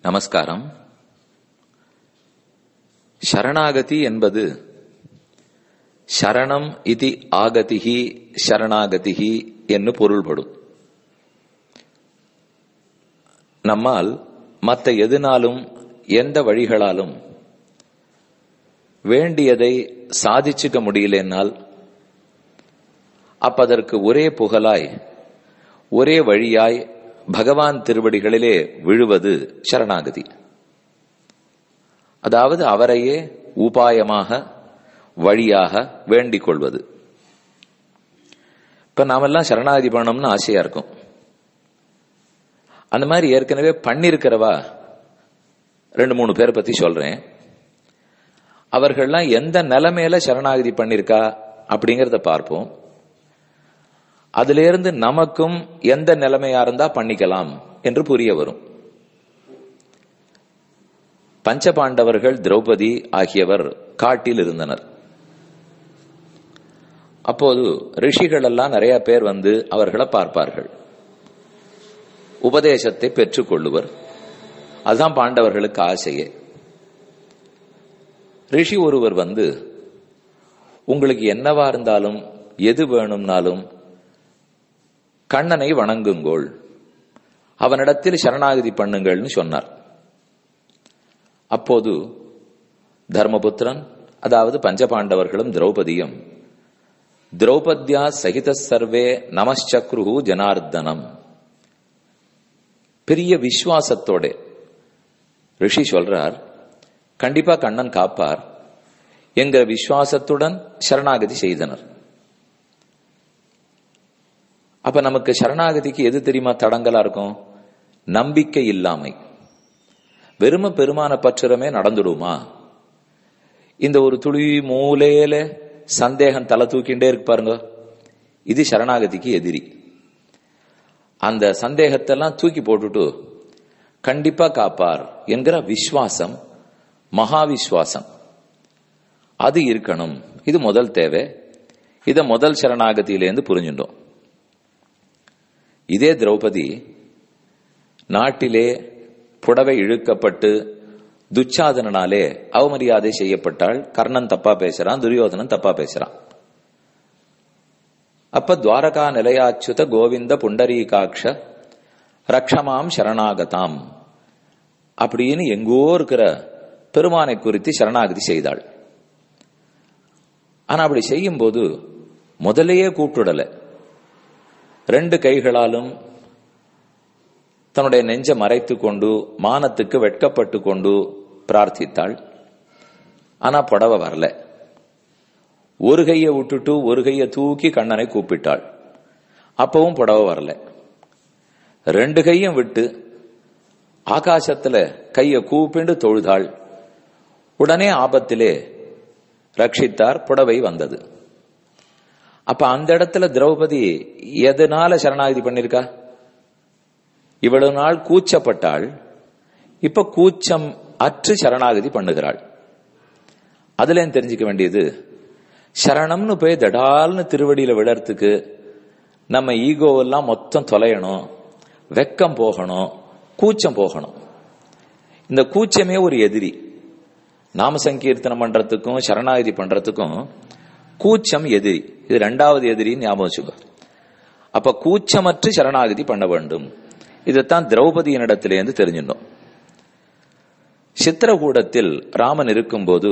நமஸ்காரம் சரணாகதி என்பது சரணம் இது ஆகதிகி சரணாகதிகி என்று பொருள்படும் நம்மால் மற்ற எதுனாலும் எந்த வழிகளாலும் வேண்டியதை சாதிச்சுக்க முடியலனால் அப்பதற்கு ஒரே புகழாய் ஒரே வழியாய் பகவான் திருவடிகளிலே விழுவது சரணாகதி அதாவது அவரையே உபாயமாக வழியாக வேண்டிக் கொள்வது இப்ப நாமெல்லாம் சரணாகதி பண்ணணும்னு ஆசையா இருக்கும் அந்த மாதிரி ஏற்கனவே பண்ணிருக்கிறவா ரெண்டு மூணு பேரை பத்தி சொல்றேன் அவர்கள்லாம் எந்த நிலைமையில சரணாகதி பண்ணிருக்கா அப்படிங்கறத பார்ப்போம் அதுல இருந்து நமக்கும் எந்த நிலைமையா இருந்தா பண்ணிக்கலாம் என்று புரிய வரும் பஞ்சபாண்டவர்கள் திரௌபதி ஆகியவர் காட்டில் இருந்தனர் அப்போது ரிஷிகள் எல்லாம் நிறைய பேர் வந்து அவர்களை பார்ப்பார்கள் உபதேசத்தை பெற்றுக் கொள்ளுவர் அதுதான் பாண்டவர்களுக்கு ஆசையே ரிஷி ஒருவர் வந்து உங்களுக்கு என்னவா இருந்தாலும் எது வேணும்னாலும் கண்ணனை வணங்குங்கோள் அவனிடத்தில் சரணாகதி பண்ணுங்கள்னு சொன்னார் அப்போது தர்மபுத்திரன் அதாவது பஞ்சபாண்டவர்களும் திரௌபதியும் திரௌபத்யா சகித சர்வே நமச்சக்ரு ஜனார்தனம் பெரிய விசுவாசத்தோட ரிஷி சொல்றார் கண்டிப்பா கண்ணன் காப்பார் என்கிற விசுவாசத்துடன் சரணாகதி செய்தனர் அப்ப நமக்கு சரணாகதிக்கு எது தெரியுமா தடங்கலா இருக்கும் நம்பிக்கை இல்லாமை வெறும பெருமான பற்றுரமே நடந்துடுமா இந்த ஒரு துளி மூலையில சந்தேகம் தலை தூக்கிண்டே இருக்கு பாருங்க இது சரணாகதிக்கு எதிரி அந்த சந்தேகத்தெல்லாம் தூக்கி போட்டுட்டு கண்டிப்பா காப்பார் என்கிற விஸ்வாசம் மகா விஸ்வாசம் அது இருக்கணும் இது முதல் தேவை இத முதல் சரணாகதியிலேருந்து புரிஞ்சுட்டோம் இதே திரௌபதி நாட்டிலே புடவை இழுக்கப்பட்டு துச்சாதனாலே அவமரியாதை செய்யப்பட்டால் கர்ணன் தப்பா பேசுறான் துரியோதனன் தப்பா பேசுறான் அப்ப துவாரகா நிலையாச்சுத கோவிந்த புண்டரீகாட்ச ரக்ஷமாம் சரணாகதாம் அப்படின்னு எங்கோ இருக்கிற பெருமானை குறித்து சரணாகதி செய்தாள் ஆனா அப்படி செய்யும் போது முதலையே கூப்பிடல ரெண்டு கைகளாலும் தன்னுடைய நெஞ்ச மறைத்து கொண்டு மானத்துக்கு வெட்கப்பட்டு கொண்டு பிரார்த்தித்தாள் ஆனா புடவை வரல ஒரு கையை விட்டுட்டு ஒரு கையை தூக்கி கண்ணனை கூப்பிட்டாள் அப்பவும் புடவை வரல ரெண்டு கையும் விட்டு ஆகாசத்துல கைய கூப்பிண்டு தொழுதாள் உடனே ஆபத்திலே ரட்சித்தார் புடவை வந்தது அப்ப அந்த இடத்துல திரௌபதி எதனால சரணாகதி பண்ணிருக்கா இவ்வளவு நாள் கூச்சப்பட்டாள் இப்ப கூச்சம் அற்று சரணாகதி பண்ணுகிறாள் அதுல தெரிஞ்சுக்க வேண்டியது சரணம்னு போய் தடால்னு திருவடியில விழறதுக்கு நம்ம ஈகோவெல்லாம் மொத்தம் தொலையணும் வெக்கம் போகணும் கூச்சம் போகணும் இந்த கூச்சமே ஒரு எதிரி நாம சங்கீர்த்தனம் பண்றதுக்கும் சரணாகதி பண்றதுக்கும் கூச்சம் எதிரி இது ரெண்டாவது எதிரின்னு ஞாபகம் வச்சுக்கோ அப்ப கூச்சமற்று சரணாகதி பண்ண வேண்டும் இதைத்தான் திரௌபதியினிடத்திலேருந்து தெரிஞ்சிட்டோம் சித்திரகூடத்தில் ராமன் இருக்கும்போது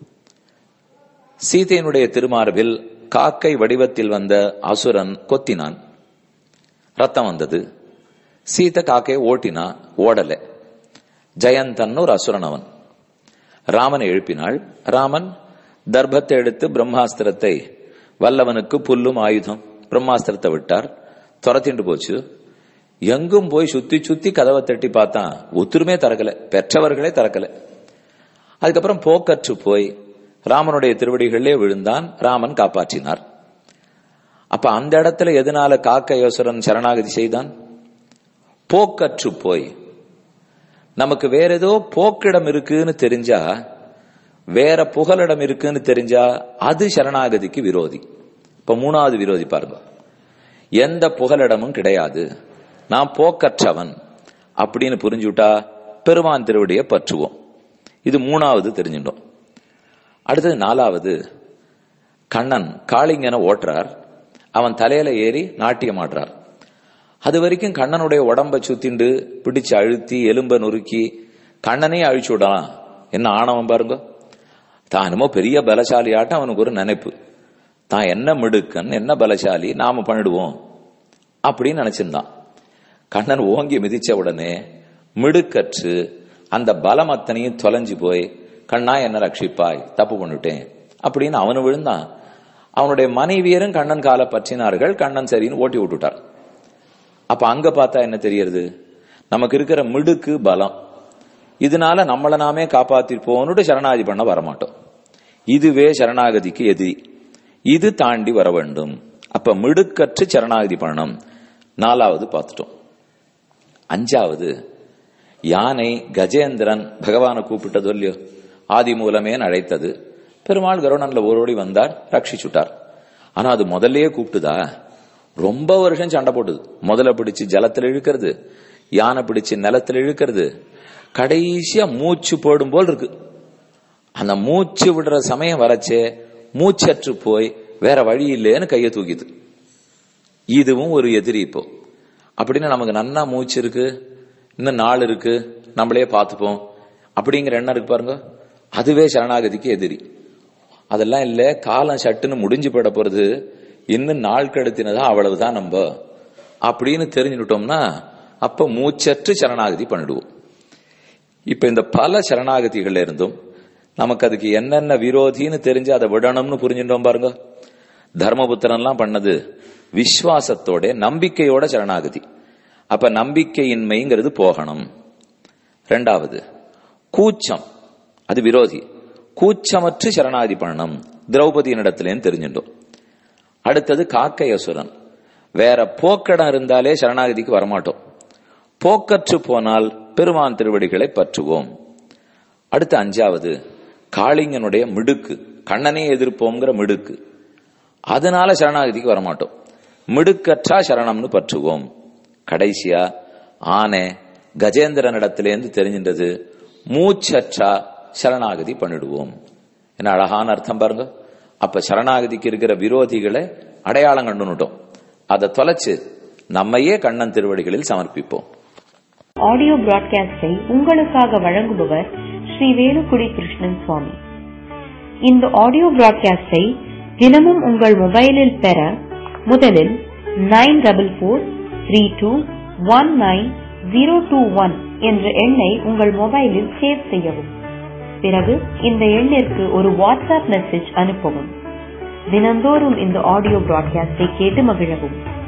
சீதையினுடைய திருமார்பில் காக்கை வடிவத்தில் வந்த அசுரன் கொத்தினான் ரத்தம் வந்தது சீதை காக்கையை ஓட்டினா ஓடல ஜெயந்தன் ஒரு அசுரன் அவன் ராமனை எழுப்பினாள் ராமன் தர்பத்தை எடுத்து பிரம்மாஸ்திரத்தை வல்லவனுக்கு புல்லும் ஆயுதம் பிரம்மாஸ்திரத்தை விட்டார் துரத்திண்டு போச்சு எங்கும் போய் சுத்தி சுத்தி கதவை தட்டி பார்த்தான் ஒத்துருமே திறக்கல பெற்றவர்களே திறக்கல அதுக்கப்புறம் போக்கற்று போய் ராமனுடைய திருவடிகளிலே விழுந்தான் ராமன் காப்பாற்றினார் அப்ப அந்த இடத்துல எதனால காக்க யோசரன் சரணாகதி செய்தான் போக்கற்று போய் நமக்கு வேற ஏதோ போக்கிடம் இருக்குன்னு தெரிஞ்சா வேற புகலிடம் இருக்குன்னு தெரிஞ்சா அது சரணாகதிக்கு விரோதி இப்ப மூணாவது விரோதி பாருங்க எந்த புகலிடமும் கிடையாது நான் போக்கற்றவன் அப்படின்னு புரிஞ்சுட்டா பெருமான் திருவடியை பற்றுவோம் இது மூணாவது தெரிஞ்சிட்டோம் அடுத்தது நாலாவது கண்ணன் காளிங்கனை ஓட்டுறார் அவன் தலையில ஏறி நாட்டியம் ஆடுறார் அது வரைக்கும் கண்ணனுடைய உடம்ப சுத்திண்டு பிடிச்சு அழுத்தி எலும்ப நொறுக்கி கண்ணனே அழிச்சு விடலாம் என்ன ஆணவம் பாருங்க தான் என்னமோ பெரிய பலசாலி ஆட்டம் அவனுக்கு ஒரு நினைப்பு தான் என்ன மிடுக்கன் என்ன பலசாலி நாம பண்ணிடுவோம் அப்படின்னு நினைச்சிருந்தான் கண்ணன் ஓங்கி மிதிச்ச உடனே மிடுக்கற்று அந்த பலம் அத்தனையும் தொலைஞ்சு போய் கண்ணா என்ன ரட்சிப்பாய் தப்பு பண்ணிட்டேன் அப்படின்னு அவனு விழுந்தான் அவனுடைய மனைவியரும் கண்ணன் காலை பற்றினார்கள் கண்ணன் சரின்னு ஓட்டி விட்டுட்டார் அப்ப அங்க பார்த்தா என்ன தெரியறது நமக்கு இருக்கிற மிடுக்கு பலம் இதனால நம்மளை நாமே காப்பாத்திருப்போம்னுட்டு சரணாகதி பண்ண வரமாட்டோம் இதுவே சரணாகதிக்கு எதிரி இது தாண்டி வர வேண்டும் அப்ப மிடுக்கற்று சரணாகதி பண்ணணும் நாலாவது பார்த்துட்டோம் அஞ்சாவது யானை கஜேந்திரன் பகவானை கூப்பிட்டதோ இல்லையோ ஆதி மூலமே அழைத்தது பெருமாள் கருணன்ல ஓரோடி வந்தார் ரட்சிச்சுட்டார் ஆனா அது முதல்லயே கூப்பிட்டுதா ரொம்ப வருஷம் சண்டை போட்டுது முதல்ல பிடிச்சு ஜலத்துல இழுக்கிறது யானை பிடிச்சு நிலத்துல இழுக்கிறது கடைசியா மூச்சு போடும் போல் இருக்கு அந்த மூச்சு விடுற சமயம் வரச்சே மூச்சற்று போய் வேற வழி இல்லைன்னு கையை தூக்கிது இதுவும் ஒரு எதிரி இப்போ அப்படின்னு நமக்கு நன்னா மூச்சு இருக்கு இன்னும் நாள் இருக்கு நம்மளே பார்த்துப்போம் அப்படிங்கிற எண்ணம் இருக்கு பாருங்க அதுவே சரணாகதிக்கு எதிரி அதெல்லாம் இல்ல காலம் சட்டுன்னு முடிஞ்சு போட போறது இன்னும் நாள் கடத்தினதா அவ்வளவுதான் நம்ம அப்படின்னு தெரிஞ்சுட்டோம்னா அப்ப மூச்சற்று சரணாகதி பண்ணிடுவோம் இப்ப இந்த பல சரணாகதிகள் இருந்தும் நமக்கு அதுக்கு என்னென்ன விரோதின்னு தெரிஞ்சு அதை விடணும்னு புரிஞ்சுட்டோம் பாருங்க தர்மபுத்திரன்லாம் பண்ணது விஸ்வாசத்தோட நம்பிக்கையோட சரணாகதி அப்ப நம்பிக்கையின்மைங்கிறது போகணும் ரெண்டாவது கூச்சம் அது விரோதி கூச்சமற்று சரணாகதி பண்ணணும் திரௌபதியினிடத்திலேன்னு தெரிஞ்சுட்டோம் அடுத்தது காக்கை அசுரன் வேற போக்கடம் இருந்தாலே சரணாகதிக்கு வரமாட்டோம் போக்கற்று போனால் பெருமான் திருவடிகளை பற்றுவோம் அடுத்த அஞ்சாவது காளிங்கனுடைய மிடுக்கு கண்ணனே எதிர்ப்போங்கிற மிடுக்கு அதனால சரணாகதிக்கு வரமாட்டோம் மிடுக்கற்றா சரணம்னு பற்றுவோம் கடைசியா ஆனை கஜேந்திரனிடத்திலேருந்து தெரிஞ்சின்றது மூச்சற்றா சரணாகதி பண்ணிடுவோம் என்ன அழகான அர்த்தம் பாருங்க அப்ப சரணாகதிக்கு இருக்கிற விரோதிகளை அடையாளம் கண்டுனுட்டோம் அதை தொலைச்சு நம்மையே கண்ணன் திருவடிகளில் சமர்ப்பிப்போம் ஆடியோ பிராட்காஸ்டை உங்களுக்காக வழங்குபவர் ஸ்ரீ வேலுக்குடி கிருஷ்ணன் சுவாமி இந்த ஆடியோ பிராட்காஸ்டை தினமும் உங்கள் மொபைலில் பெற முதலில் nine double four three two one nine zero two one என்ற எண்ணை உங்கள் மொபைலில் சேவ் செய்யவும் பிறகு இந்த எண்ணிற்கு ஒரு வாட்ஸ்அப் மெசேஜ் அனுப்பவும் தினந்தோறும் இந்த ஆடியோ பிராட்காஸ்டை கேட்டு மகிழவும்